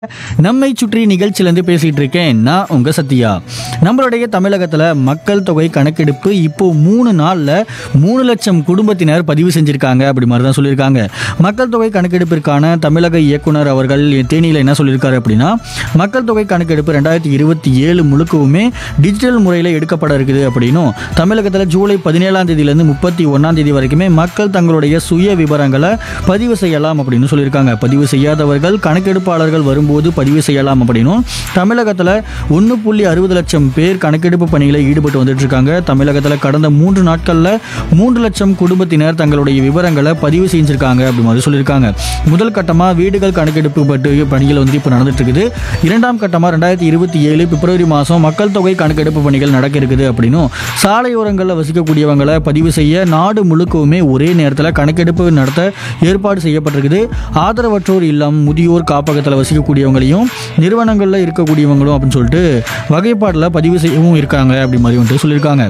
நம்மை சுற்றி நிகழ்ச்சியிலேருந்து பேசிட்டு இருக்கேன் நான் உங்க சத்யா நம்மளுடைய தமிழகத்தில் மக்கள் தொகை கணக்கெடுப்பு இப்போ மூணு நாளில் மூணு லட்சம் குடும்பத்தினர் பதிவு செஞ்சிருக்காங்க அப்படி மாதிரி தான் சொல்லியிருக்காங்க மக்கள் தொகை கணக்கெடுப்பிற்கான தமிழக இயக்குனர் அவர்கள் தேனியில் என்ன சொல்லியிருக்காரு அப்படின்னா மக்கள் தொகை கணக்கெடுப்பு ரெண்டாயிரத்தி இருபத்தி ஏழு முழுக்கவுமே டிஜிட்டல் முறையில் எடுக்கப்பட இருக்குது அப்படின்னும் தமிழகத்தில் ஜூலை பதினேழாம் தேதியிலேருந்து முப்பத்தி ஒன்றாம் தேதி வரைக்குமே மக்கள் தங்களுடைய சுய விவரங்களை பதிவு செய்யலாம் அப்படின்னு சொல்லியிருக்காங்க பதிவு செய்யாதவர்கள் கணக்கெடுப்பாளர்கள் வரும்போது பதிவு செய்யலாம் அப்படின்னும் தமிழகத்தில் ஒன்று புள்ளி அறுபது லட்சம் பேர் கணக்கெடுப்பு பணியில் ஈடுபட்டு வந்துட்டு இருக்காங்க தமிழகத்தில் கடந்த மூன்று நாட்களில் மூன்று லட்சம் குடும்பத்தினர் தங்களுடைய விவரங்களை பதிவு செஞ்சிருக்காங்க அப்படி மாதிரி சொல்லியிருக்காங்க முதல் கட்டமாக வீடுகள் கணக்கெடுப்பு பட்டு பணிகள் வந்து இப்போ நடந்துட்டு இருக்குது இரண்டாம் கட்டமாக ரெண்டாயிரத்தி இருபத்தி ஏழு பிப்ரவரி மாதம் மக்கள் தொகை கணக்கெடுப்பு பணிகள் நடக்க இருக்குது அப்படின்னும் சாலையோரங்களில் வசிக்கக்கூடியவங்களை பதிவு செய்ய நாடு முழுக்கவுமே ஒரே நேரத்தில் கணக்கெடுப்பு நடத்த ஏற்பாடு செய்யப்பட்டிருக்குது ஆதரவற்றோர் இல்லம் முதியோர் காப்பகத்தில் வசிக்கக்கூடியவங்களையும் நிறுவனங்களில் இருக்கக்கூடியவங்களும் அப்படின்னு சொல்லிட்டு வகைப்பாட்டில் பதிவு செய்யவும் இருக்காங்க அப்படி மாதிரி வந்துட்டு சொல்லியிருக்காங்க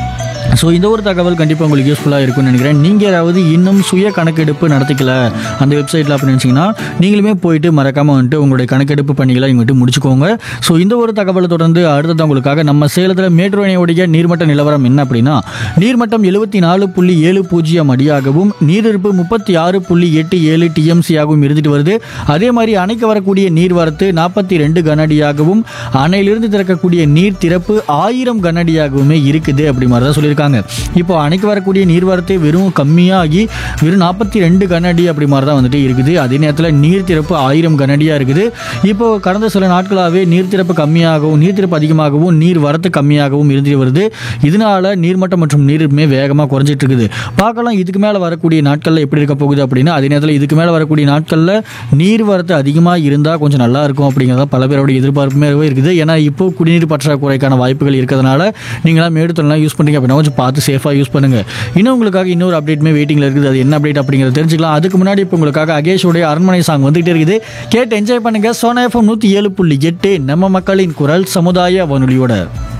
ஸோ இந்த ஒரு தகவல் கண்டிப்பாக உங்களுக்கு யூஸ்ஃபுல்லாக இருக்கும்னு நினைக்கிறேன் நீங்கள் யாராவது இன்னும் சுய கணக்கெடுப்பு நடத்திக்கல அந்த வெப்சைட்டில் அப்படின்னு நினச்சிங்கன்னா நீங்களுமே போயிட்டு மறக்காமல் வந்துட்டு உங்களுடைய கணக்கெடுப்பு பணிகளை இங்கிட்டு முடிச்சுக்கோங்க ஸோ இந்த ஒரு தகவலை தொடர்ந்து அடுத்தது உங்களுக்காக நம்ம சேலத்தில் மேட்டூர் அணையுடைய நீர்மட்ட நிலவரம் என்ன அப்படின்னா நீர்மட்டம் எழுபத்தி நாலு புள்ளி ஏழு பூஜ்ஜியம் அடியாகவும் நீரிருப்பு முப்பத்தி ஆறு புள்ளி எட்டு ஏழு டிஎம்சியாகவும் இருந்துட்டு வருது அதே மாதிரி அணைக்கு வரக்கூடிய நீர்வரத்து நாற்பத்தி ரெண்டு கனஅடியாகவும் அணையிலிருந்து திறக்கக்கூடிய நீர் திறப்பு ஆயிரம் கனஅடியாகவுமே இருக்குது அப்படி மாதிரி தான் சொல்லியிருக்காங்க இப்போ அணைக்கு வரக்கூடிய நீர்வரத்து வெறும் கம்மியாகி வெறும் நாற்பத்தி ரெண்டு கனஅடி அப்படி மாதிரி தான் வந்துட்டு இருக்குது அதே நேரத்தில் நீர் திறப்பு ஆயிரம் கனஅடியாக இருக்குது இப்போ கடந்த சில நாட்களாகவே நீர் திறப்பு கம்மியாகவும் நீர் திறப்பு அதிகமாகவும் நீர் வரத்து கம்மியாகவும் இருந்துட்டு வருது இதனால நீர்மட்டம் மற்றும் நீருமே வேகமாக குறைஞ்சிட்டு இருக்குது பார்க்கலாம் இதுக்கு மேலே வரக்கூடிய நாட்களில் எப்படி இருக்க போகுது அப்படின்னா அதே நேரத்தில் இதுக்கு மேலே வரக்கூடிய நாட்களில் நீர் வரத்து அதிகமாக இருந்தால் கொஞ்சம் நல்லா இருக்கும் அப்படிங்கிறத பல பேரோட எதிர்பார்ப்புமே இருக்குது ஏன்னா இப்போ குடிநீர் பற்றாக்குறைக்கான வாய்ப்புகள் இருக்கிறதுனால நீங்களாம் மேடுத்தலாம் யூஸ் பண்ணுறீங்க அப்படின்னா கொஞ்சம் பார்த்து சேஃபாக யூஸ் பண்ணுங்கள் இன்னும் உங்களுக்காக இன்னொரு அப்டேட்டுமே வெயிட்டிங்கில் இருக்குது அது என்ன அப்டேட் அப்படிங்கிறத தெரிஞ்சுக்கலாம் அதுக்கு முன்னாடி இப்போ உங்களுக்காக அகேஷோடைய அரண்மனை சாங் வந்துகிட்டே இருக்குது கேட்டு என்ஜாய் பண்ணுங்கள் சோனா எஃப்எம் நூற்றி ஏழு புள்ளி எட்டு நம்ம மக்களின் குரல் சமுதாய வானொலியோட